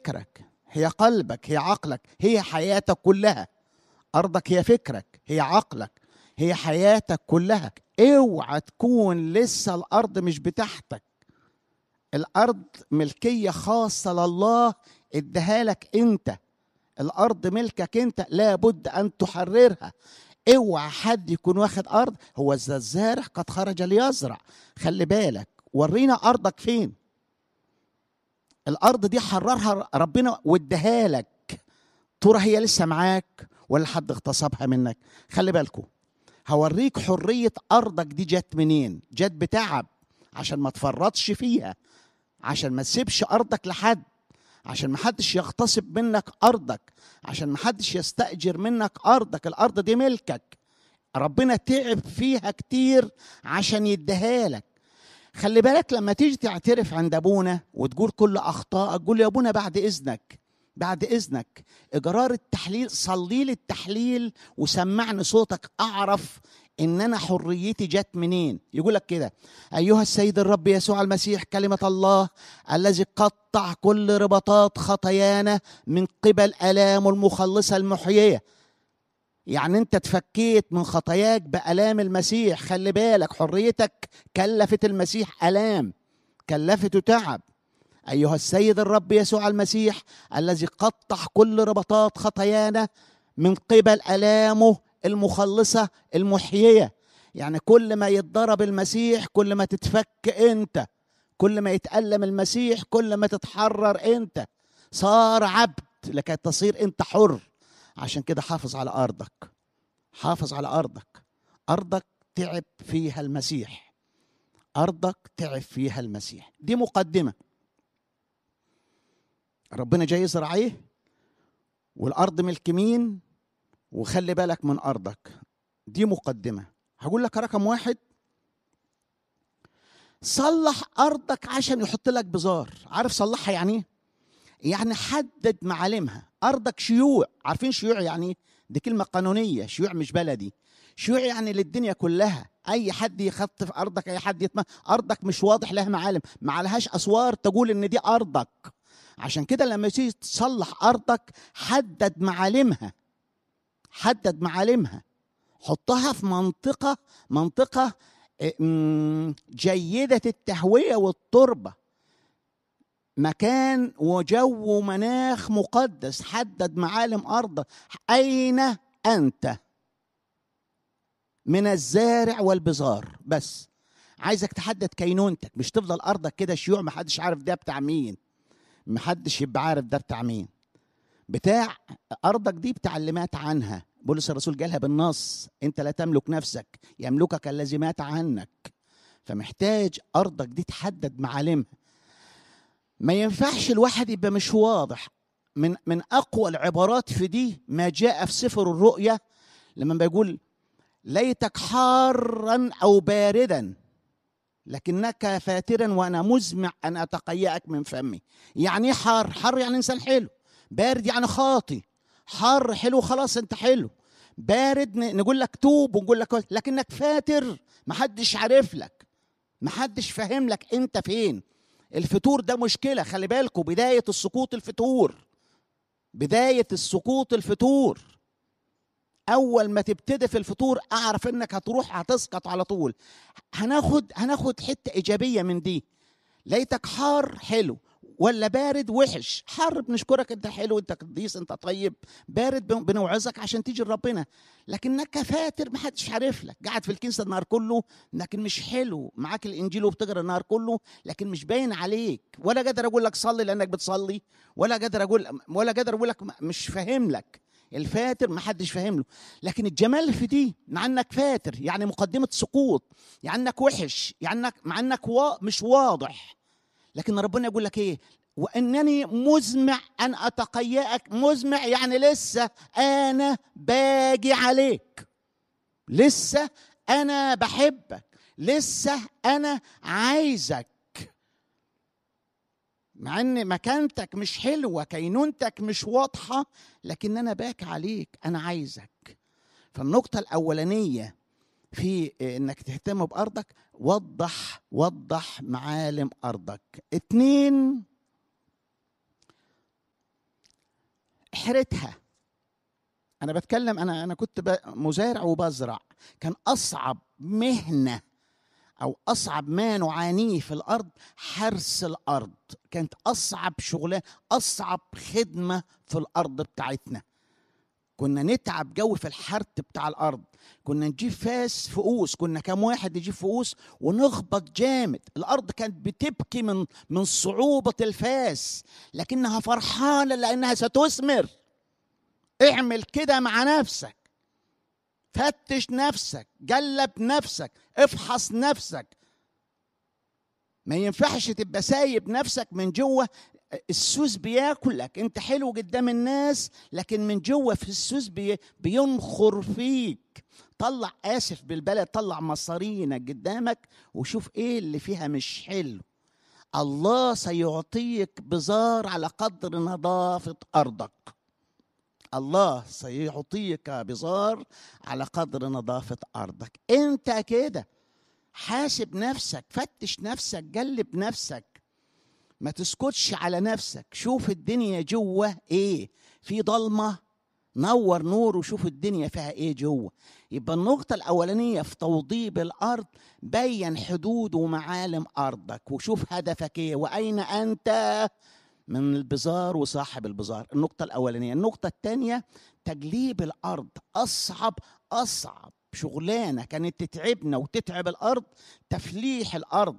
فكرك هي قلبك هي عقلك هي حياتك كلها ارضك هي فكرك هي عقلك هي حياتك كلها اوعى تكون لسه الارض مش بتاعتك الارض ملكيه خاصه لله اديها لك انت الارض ملكك انت لابد ان تحررها اوعى حد يكون واخد ارض هو ذا الزارع قد خرج ليزرع خلي بالك ورينا ارضك فين الارض دي حررها ربنا واداها لك ترى هي لسه معاك ولا حد اغتصبها منك خلي بالكم هوريك حريه ارضك دي جت منين جت بتعب عشان ما تفرطش فيها عشان ما تسيبش ارضك لحد عشان ما حدش يغتصب منك ارضك عشان ما حدش يستاجر منك ارضك الارض دي ملكك ربنا تعب فيها كتير عشان يديها لك خلي بالك لما تيجي تعترف عند ابونا وتقول كل اخطائك قول يا ابونا بعد اذنك بعد اذنك اجرار التحليل صلي لي التحليل وسمعني صوتك اعرف ان انا حريتي جت منين يقول لك كده ايها السيد الرب يسوع المسيح كلمه الله الذي قطع كل رباطات خطايانا من قبل الامه المخلصه المحييه يعني انت تفكيت من خطاياك بالام المسيح خلي بالك حريتك كلفت المسيح الام كلفته تعب ايها السيد الرب يسوع المسيح الذي قطع كل رباطات خطايانا من قبل الامه المخلصه المحييه يعني كل ما يتضرب المسيح كل ما تتفك انت كل ما يتألم المسيح كل ما تتحرر انت صار عبد لكي تصير انت حر عشان كده حافظ على ارضك حافظ على ارضك ارضك تعب فيها المسيح ارضك تعب فيها المسيح دي مقدمه ربنا جاي يزرع ايه والارض ملك مين وخلي بالك من ارضك دي مقدمه هقول لك رقم واحد صلح ارضك عشان يحط لك بزار عارف صلحها يعني ايه يعني حدد معالمها ارضك شيوع عارفين شيوع يعني ايه دي كلمه قانونيه شيوع مش بلدي شيوع يعني للدنيا كلها اي حد يخطف ارضك اي حد يتم ارضك مش واضح لها معالم ما عليهاش اسوار تقول ان دي ارضك عشان كده لما تيجي تصلح ارضك حدد معالمها حدد معالمها حطها في منطقه منطقه جيده التهويه والتربه مكان وجو ومناخ مقدس حدد معالم ارضك اين انت من الزارع والبزار بس عايزك تحدد كينونتك مش تفضل ارضك كده شيوع محدش عارف ده بتاع مين محدش يبقى عارف ده بتاع مين بتاع ارضك دي بتاع اللي مات عنها بولس الرسول جالها بالنص انت لا تملك نفسك يملكك الذي مات عنك فمحتاج ارضك دي تحدد معالمها ما ينفعش الواحد يبقى مش واضح من من اقوى العبارات في دي ما جاء في سفر الرؤيا لما بيقول ليتك حارا او باردا لكنك فاترا وانا مزمع ان اتقيأك من فمي يعني ايه حار حار يعني انسان حلو بارد يعني خاطي حار حلو خلاص انت حلو بارد نقول لك توب ونقول لك لكنك فاتر محدش عارف لك محدش فاهم لك انت فين الفتور ده مشكلة خلي بالكم بداية السقوط الفتور بداية السقوط الفتور أول ما تبتدي في الفطور أعرف إنك هتروح هتسقط على طول هناخد هناخد حتة إيجابية من دي ليتك حار حلو ولا بارد وحش حر بنشكرك انت حلو انت قديس انت طيب بارد بنوعظك عشان تيجي لربنا لكنك فاتر ما حدش عارف لك قاعد في الكنيسه النهار كله لكن مش حلو معاك الانجيل وبتقرا النهار كله لكن مش باين عليك ولا قادر اقول لك صلي لانك بتصلي ولا قادر اقول ولا قادر اقول لك مش فاهم لك الفاتر ما حدش فاهم له لكن الجمال في دي مع انك فاتر يعني مقدمه سقوط يعني انك وحش يعني انك مع انك وا مش واضح لكن ربنا يقول لك ايه وانني مزمع ان اتقيأك مزمع يعني لسه انا باجي عليك لسه انا بحبك لسه انا عايزك مع ان مكانتك مش حلوه كينونتك مش واضحه لكن انا باك عليك انا عايزك فالنقطه الاولانيه في انك تهتم بارضك وضح وضح معالم ارضك اتنين احرتها انا بتكلم انا انا كنت مزارع وبزرع كان اصعب مهنه او اصعب ما نعانيه في الارض حرث الارض كانت اصعب شغلانه اصعب خدمه في الارض بتاعتنا كنا نتعب جو في الحرث بتاع الارض كنا نجيب فاس فؤوس كنا كام واحد يجيب فؤوس ونخبط جامد الارض كانت بتبكي من من صعوبه الفاس لكنها فرحانه لانها ستثمر اعمل كده مع نفسك فتش نفسك جلب نفسك افحص نفسك ما ينفعش تبقى سايب نفسك من جوه السوس بياكلك انت حلو قدام الناس لكن من جوه في السوس بي بينخر فيك طلع اسف بالبلد طلع مصارينك قدامك وشوف ايه اللي فيها مش حلو الله سيعطيك بزار على قدر نظافه ارضك الله سيعطيك بزار على قدر نظافة أرضك أنت كده حاسب نفسك فتش نفسك جلب نفسك ما تسكتش على نفسك شوف الدنيا جوه ايه في ضلمة نور نور وشوف الدنيا فيها ايه جوه يبقى النقطة الأولانية في توضيب الأرض بين حدود ومعالم أرضك وشوف هدفك ايه وأين أنت من البزار وصاحب البزار النقطة الأولانية النقطة الثانية تجليب الأرض أصعب أصعب شغلانة كانت تتعبنا وتتعب الأرض تفليح الأرض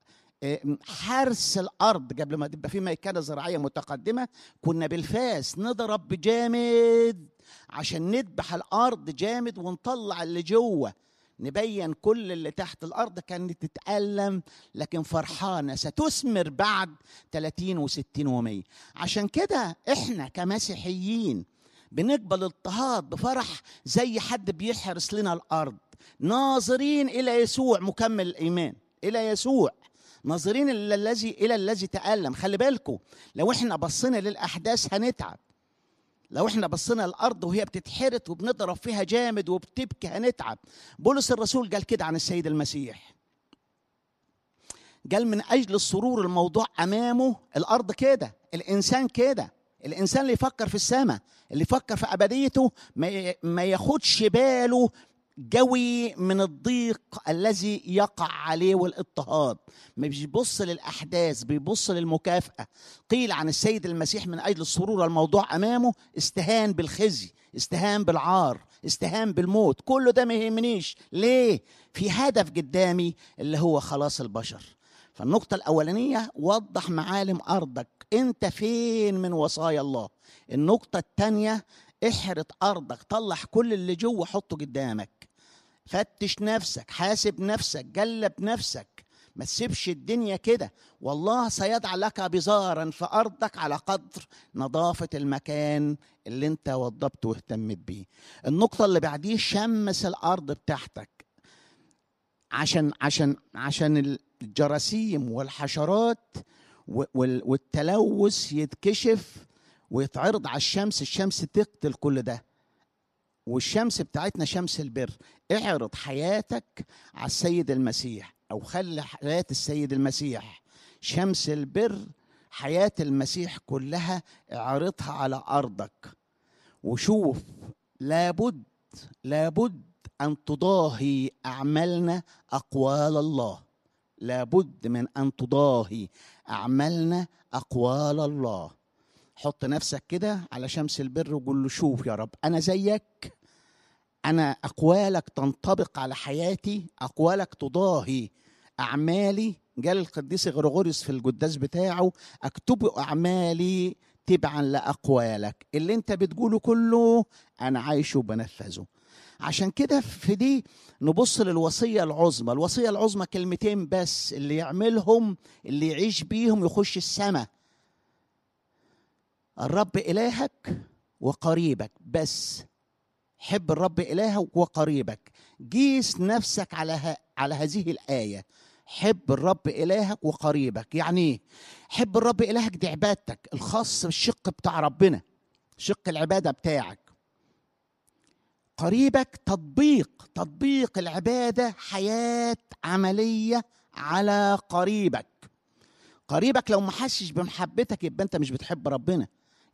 حرس الأرض قبل ما تبقى في ميكنة زراعية متقدمة كنا بالفاس نضرب بجامد عشان نذبح الأرض جامد ونطلع اللي جوه نبين كل اللي تحت الارض كانت تتالم لكن فرحانه ستثمر بعد 30 و60 و100 عشان كده احنا كمسيحيين بنقبل اضطهاد بفرح زي حد بيحرس لنا الارض ناظرين الى يسوع مكمل الايمان الى يسوع ناظرين الى الذي الى الذي تالم خلي بالكم لو احنا بصينا للاحداث هنتعب لو احنا بصينا الارض وهي بتتحرت وبنضرب فيها جامد وبتبكي هنتعب بولس الرسول قال كده عن السيد المسيح قال من اجل السرور الموضوع امامه الارض كده الانسان كده الانسان اللي يفكر في السماء اللي يفكر في ابديته ما ياخدش باله جوي من الضيق الذي يقع عليه والاضطهاد ما بيبص للاحداث بيبص للمكافاه قيل عن السيد المسيح من اجل السرور الموضوع امامه استهان بالخزي استهان بالعار استهان بالموت كله ده ما يهمنيش ليه في هدف قدامي اللي هو خلاص البشر فالنقطة الأولانية وضح معالم أرضك أنت فين من وصايا الله النقطة الثانية احرط أرضك طلع كل اللي جوه حطه قدامك فتش نفسك حاسب نفسك جلب نفسك ما تسيبش الدنيا كده والله سيضع لك بزارا في ارضك على قدر نظافه المكان اللي انت وضبته واهتمت بيه النقطه اللي بعديه شمس الارض بتاعتك عشان عشان عشان الجراثيم والحشرات والتلوث يتكشف ويتعرض على الشمس الشمس تقتل كل ده والشمس بتاعتنا شمس البر اعرض حياتك على السيد المسيح او خلي حياه السيد المسيح شمس البر حياه المسيح كلها اعرضها على ارضك وشوف لابد لابد ان تضاهي اعمالنا اقوال الله لابد من ان تضاهي اعمالنا اقوال الله حط نفسك كده على شمس البر وقول له شوف يا رب انا زيك انا اقوالك تنطبق على حياتي اقوالك تضاهي اعمالي قال القديس غريغوريوس في القداس بتاعه اكتب اعمالي تبعا لاقوالك اللي انت بتقوله كله انا عايشه وبنفذه عشان كده في دي نبص للوصيه العظمى الوصيه العظمى كلمتين بس اللي يعملهم اللي يعيش بيهم يخش السماء الرب إلهك وقريبك بس حب الرب إلهك وقريبك جيس نفسك على ه... على هذه الآية حب الرب إلهك وقريبك يعني إيه؟ حب الرب إلهك دي عبادتك الخاص بالشق بتاع ربنا شق العبادة بتاعك قريبك تطبيق تطبيق العبادة حياة عملية على قريبك قريبك لو ما حسش بمحبتك يبقى انت مش بتحب ربنا